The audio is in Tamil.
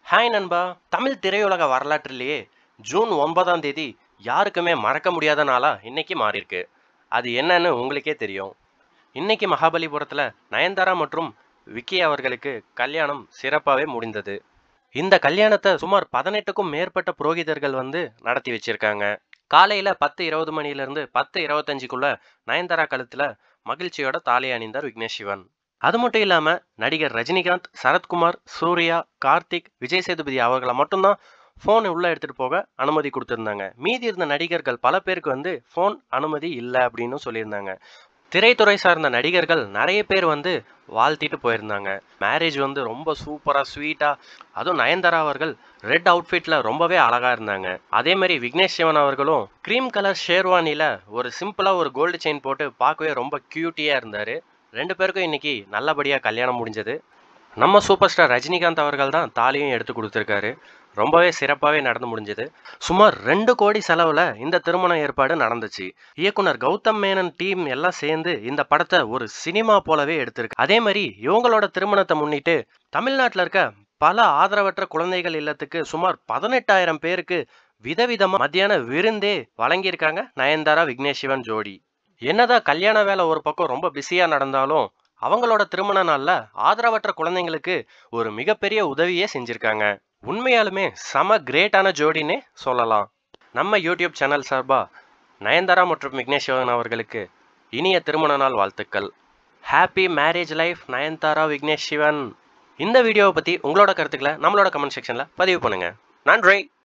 ஹாய் நண்பா தமிழ் திரையுலக வரலாற்றிலேயே ஜூன் ஒன்பதாம் தேதி யாருக்குமே மறக்க முடியாத நாளா இன்னைக்கு மாறியிருக்கு அது என்னன்னு உங்களுக்கே தெரியும் இன்னைக்கு மகாபலிபுரத்தில் நயன்தாரா மற்றும் விக்கி அவர்களுக்கு கல்யாணம் சிறப்பாகவே முடிந்தது இந்த கல்யாணத்தை சுமார் பதினெட்டுக்கும் மேற்பட்ட புரோகிதர்கள் வந்து நடத்தி வச்சிருக்காங்க காலையில் பத்து இருபது மணிலேருந்து பத்து இருபத்தஞ்சுக்குள்ள நயன்தாரா கழுத்தில் மகிழ்ச்சியோட தாலி அணிந்தார் விக்னேஷ் சிவன் அது மட்டும் இல்லாமல் நடிகர் ரஜினிகாந்த் சரத்குமார் சூர்யா கார்த்திக் விஜய் சேதுபதி அவர்களை மட்டும்தான் ஃபோனை உள்ளே எடுத்துகிட்டு போக அனுமதி கொடுத்துருந்தாங்க மீதி இருந்த நடிகர்கள் பல பேருக்கு வந்து ஃபோன் அனுமதி இல்லை அப்படின்னு சொல்லியிருந்தாங்க திரைத்துறை சார்ந்த நடிகர்கள் நிறைய பேர் வந்து வாழ்த்திட்டு போயிருந்தாங்க மேரேஜ் வந்து ரொம்ப சூப்பராக ஸ்வீட்டாக அதுவும் நயன்தாரா அவர்கள் ரெட் அவுட்ஃபிட்டில் ரொம்பவே அழகாக இருந்தாங்க அதே மாதிரி விக்னேஷ் சிவன் அவர்களும் க்ரீம் கலர் ஷேர்வானியில் ஒரு சிம்பிளாக ஒரு கோல்டு செயின் போட்டு பார்க்கவே ரொம்ப க்யூட்டியாக இருந்தார் ரெண்டு பேருக்கும் இன்னைக்கு நல்லபடியாக கல்யாணம் முடிஞ்சது நம்ம சூப்பர் ஸ்டார் ரஜினிகாந்த் அவர்கள் தான் தாலியும் எடுத்து கொடுத்துருக்காரு ரொம்பவே சிறப்பாகவே நடந்து முடிஞ்சது சுமார் ரெண்டு கோடி செலவில் இந்த திருமண ஏற்பாடு நடந்துச்சு இயக்குனர் கௌதம் மேனன் டீம் எல்லாம் சேர்ந்து இந்த படத்தை ஒரு சினிமா போலவே எடுத்திருக்கு அதே மாதிரி இவங்களோட திருமணத்தை முன்னிட்டு தமிழ்நாட்டில் இருக்க பல ஆதரவற்ற குழந்தைகள் இல்லத்துக்கு சுமார் பதினெட்டாயிரம் பேருக்கு விதவிதமாக மத்தியான விருந்தே வழங்கியிருக்காங்க நயன்தாரா விக்னேஷ் சிவன் ஜோடி என்னதான் கல்யாண வேலை ஒரு பக்கம் ரொம்ப பிஸியாக நடந்தாலும் அவங்களோட திருமண நாளில் ஆதரவற்ற குழந்தைங்களுக்கு ஒரு மிகப்பெரிய உதவியே செஞ்சுருக்காங்க உண்மையாலுமே செம கிரேட்டான ஜோடின்னே சொல்லலாம் நம்ம யூடியூப் சேனல் சார்பா நயன்தாரா மற்றும் விக்னேஷ் சிவன் அவர்களுக்கு இனிய திருமண நாள் வாழ்த்துக்கள் happy marriage life Nayanthara Vignesh Shivan இந்த வீடியோவை பற்றி உங்களோட கருத்துக்களை நம்மளோட கமெண்ட் செக்ஷனில் பதிவு பண்ணுங்கள் நன்றி